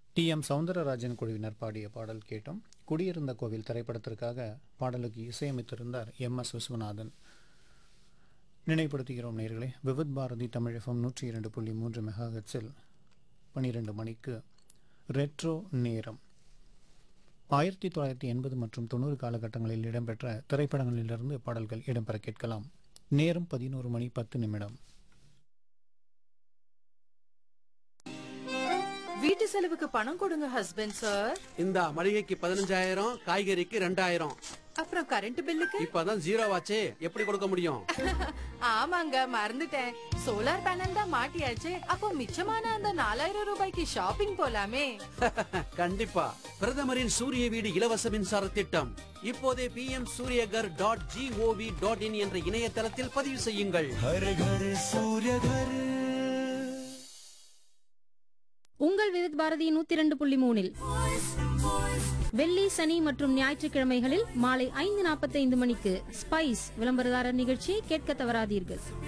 D M Soundararajan குழுவினர் பாடிய பாடல் கேட்டோம் குடியிருந்த கோவில் திரைப்படத்திற்காக பாடலுக்கு இசையமைத்திருந்தார் எம் எஸ் விஸ்வநாதன் நினைவுபடுத்துகிறோம் நேர்களே விவித் பாரதி தமிழ் எஃப்எம் நூற்றி இரண்டு புள்ளி மூன்று மெகாஹெட்ஸில் பன்னிரெண்டு மணிக்கு ரெட்ரோ நேரம் ஆயிரத்தி தொள்ளாயிரத்தி எண்பது மற்றும் தொண்ணூறு காலகட்டங்களில் இடம்பெற்ற திரைப்படங்களிலிருந்து பாடல்கள் இடம்பெற கேட்கலாம் நேரம் பதினோரு மணி பத்து நிமிடம் வீட்டு செலவுக்கு பணம் கொடுங்க ஹஸ்பண்ட் சார் இந்த மளிகைக்கு பதினஞ்சாயிரம் காய்கறிக்கு ரெண்டாயிரம் அப்புறம் கரண்ட் பில்லுக்கு இப்பதான் ஜீரோ ஆச்சே எப்படி கொடுக்க முடியும் ஆமாங்க மறந்துட்டேன் சோலார் பேனல் தான் மாட்டியாச்சு அப்போ மிச்சமான அந்த நாலாயிரம் ரூபாய்க்கு ஷாப்பிங் போலாமே கண்டிப்பா பிரதமரின் சூரிய வீடு இலவச மின்சார திட்டம் இப்போதே P M Suryaghar dot G O V dot in என்ற இணையதளத்தில் பதிவு செய்யுங்கள் உங்கள் விவித் பாரதி நூத்தி இரண்டு புள்ளி மூணில் வெள்ளி சனி மற்றும் ஞாயிற்றுக்கிழமைகளில் மாலை ஐந்து நாற்பத்தைந்து மணிக்கு ஸ்பைஸ் விளம்பரதாரர் நிகழ்ச்சியை கேட்க தவறாதீர்கள்